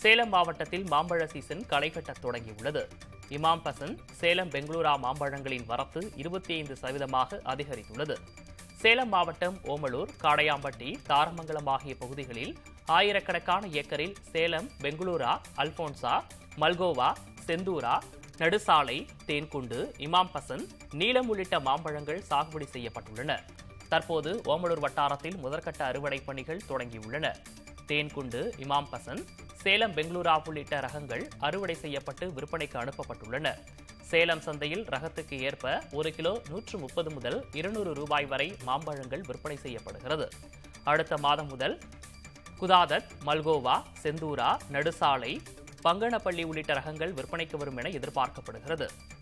சேலம் மாவட்டத்தில் மாம்பழ சீசன் களைகட்டத் தொடங்கியுள்ளது இமாம் பசந்த் சேலம் பெங்களூரா மாம்பழங்களின் வரத்து இருபத்தி ஐந்து சதவீதமாக அதிகரித்துள்ளது சேலம் மாவட்டம் ஓமலூர் காடையாம்பட்டி தாரமங்கலம் ஆகிய பகுதிகளில் ஆயிரக்கணக்கான ஏக்கரில் சேலம் பெங்களூரா அல்போன்சா மல்கோவா செந்தூரா நடுசாலை தேன்குண்டு இமாம் பசந்த் நீலம் உள்ளிட்ட மாம்பழங்கள் சாகுபடி செய்யப்பட்டுள்ளன தற்போது ஓமலூர் வட்டாரத்தில் முதற்கட்ட அறுவடை பணிகள் தொடங்கியுள்ளன தேன்குண்டு இமாம் பசந்த் சேலம் பெங்களூரா உள்ளிட்ட ரகங்கள் அறுவடை செய்யப்பட்டு விற்பனைக்கு அனுப்பப்பட்டுள்ளன சேலம் சந்தையில் ரகத்துக்கு ஏற்ப ஒரு கிலோ நூற்று முப்பது முதல் இருநூறு ரூபாய் வரை மாம்பழங்கள் விற்பனை செய்யப்படுகிறது அடுத்த மாதம் முதல் குதாதத் மல்கோவா செந்தூரா நடுசாலை பங்கனப்பள்ளி உள்ளிட்ட ரகங்கள் விற்பனைக்கு வரும் என எதிர்பார்க்கப்படுகிறது